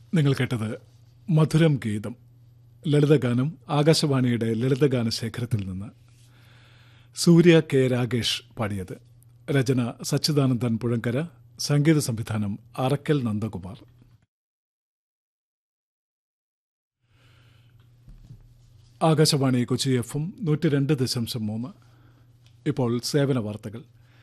നിങ്ങൾ കേട്ടത് മധുരം ഗീതം ലളിതഗാനം ആകാശവാണിയുടെ ലളിതഗാന ശേഖരത്തിൽ നിന്ന് സൂര്യ കെ രാഗേഷ് പാടിയത് രചന സച്ചിദാനന്ദൻ പുഴങ്കര സംഗീത സംവിധാനം അറക്കൽ നന്ദകുമാർ ആകാശവാണി കൊച്ചി എഫ് എം നൂറ്റി രണ്ട് ദശാംശം മൂന്ന് ഇപ്പോൾ സേവന വാർത്തകൾ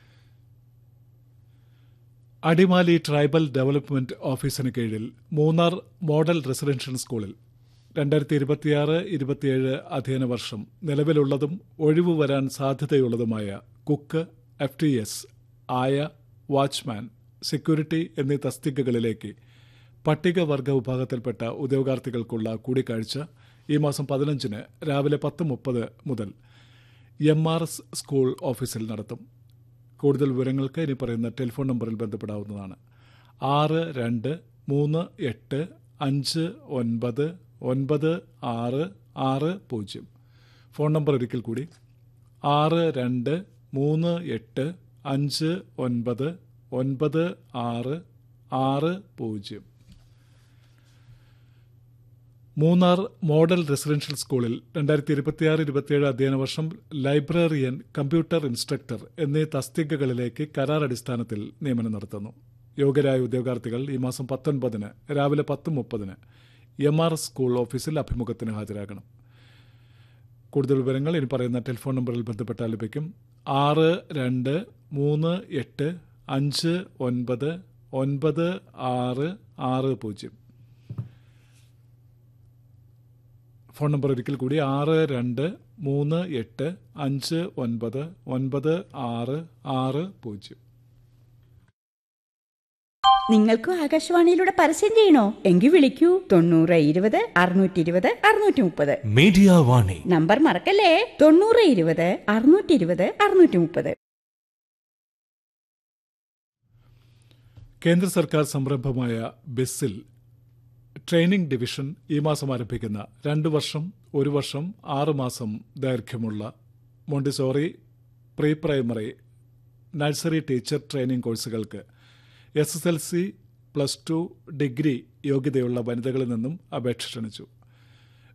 അടിമാലി ട്രൈബൽ ഡെവലപ്മെന്റ് ഓഫീസിന് കീഴിൽ മൂന്നാർ മോഡൽ റെസിഡൻഷ്യൽ സ്കൂളിൽ രണ്ടായിരത്തി ഇരുപത്തിയാറ് ഇരുപത്തിയേഴ് അധ്യയന വർഷം നിലവിലുള്ളതും ഒഴിവു വരാൻ സാധ്യതയുള്ളതുമായ കുക്ക് എഫ് ടി എസ് ആയ വാച്ച്മാൻ സെക്യൂരിറ്റി എന്നീ തസ്തികകളിലേക്ക് പട്ടികവർഗ വിഭാഗത്തിൽപ്പെട്ട ഉദ്യോഗാർത്ഥികൾക്കുള്ള കൂടിക്കാഴ്ച ഈ മാസം പതിനഞ്ചിന് രാവിലെ പത്ത് മുപ്പത് മുതൽ എം ആർ എസ് സ്കൂൾ ഓഫീസിൽ നടത്തും കൂടുതൽ വിവരങ്ങൾക്ക് ഇനി പറയുന്ന ടെലിഫോൺ നമ്പറിൽ ബന്ധപ്പെടാവുന്നതാണ് ആറ് രണ്ട് മൂന്ന് എട്ട് അഞ്ച് ഒൻപത് ഒൻപത് ആറ് ആറ് പൂജ്യം ഫോൺ നമ്പർ ഒരിക്കൽ കൂടി ആറ് രണ്ട് മൂന്ന് എട്ട് അഞ്ച് ഒൻപത് ഒൻപത് ആറ് ആറ് പൂജ്യം മൂന്നാർ മോഡൽ റെസിഡൻഷ്യൽ സ്കൂളിൽ രണ്ടായിരത്തി ഇരുപത്തിയാറ് ഇരുപത്തിയേഴ് അധ്യയന വർഷം ലൈബ്രറിയൻ കമ്പ്യൂട്ടർ ഇൻസ്ട്രക്ടർ എന്നീ തസ്തികകളിലേക്ക് കരാർ അടിസ്ഥാനത്തിൽ നിയമനം നടത്തുന്നു യോഗ്യരായ ഉദ്യോഗാർത്ഥികൾ ഈ മാസം പത്തൊൻപതിന് രാവിലെ പത്ത് മുപ്പതിന് എം ആർ സ്കൂൾ ഓഫീസിൽ അഭിമുഖത്തിന് ഹാജരാകണം കൂടുതൽ വിവരങ്ങൾ ഇനി പറയുന്ന ടെലിഫോൺ നമ്പറിൽ ബന്ധപ്പെട്ടാൽ ലഭിക്കും ആറ് രണ്ട് മൂന്ന് എട്ട് അഞ്ച് ഒൻപത് ഒൻപത് ആറ് ആറ് പൂജ്യം ഫോൺ നമ്പർ ഒരിക്കൽ കൂടി ആറ് രണ്ട് മൂന്ന് എട്ട് അഞ്ച് ഒൻപത് ഒൻപത് ആറ് ആറ് പൂജ്യം നിങ്ങൾക്കും ആകാശവാണിയിലൂടെ പരസ്യം ചെയ്യണോ എങ്കിൽ വിളിക്കൂ തൊണ്ണൂറ് ഇരുപത് അറുന്നൂറ്റി ഇരുപത് അറുന്നൂറ്റി മുപ്പത് മീഡിയ വാണി നമ്പർ മറക്കല്ലേ തൊണ്ണൂറ് ഇരുപത് അറുന്നൂറ്റി ഇരുപത് അറുന്നൂറ്റി മുപ്പത് കേന്ദ്ര സർക്കാർ സംരംഭമായ ബെസ്സിൽ ട്രെയിനിംഗ് ഡിവിഷൻ ഈ മാസം ആരംഭിക്കുന്ന രണ്ട് വർഷം ഒരു വർഷം ആറ് മാസം ദൈർഘ്യമുള്ള Montessori pre primary nursery teacher training കോഴ്സുകൾക്ക് S S L C plus two degree യോഗ്യതയുള്ള വനിതകളിൽ നിന്നും അപേക്ഷ ക്ഷണിച്ചു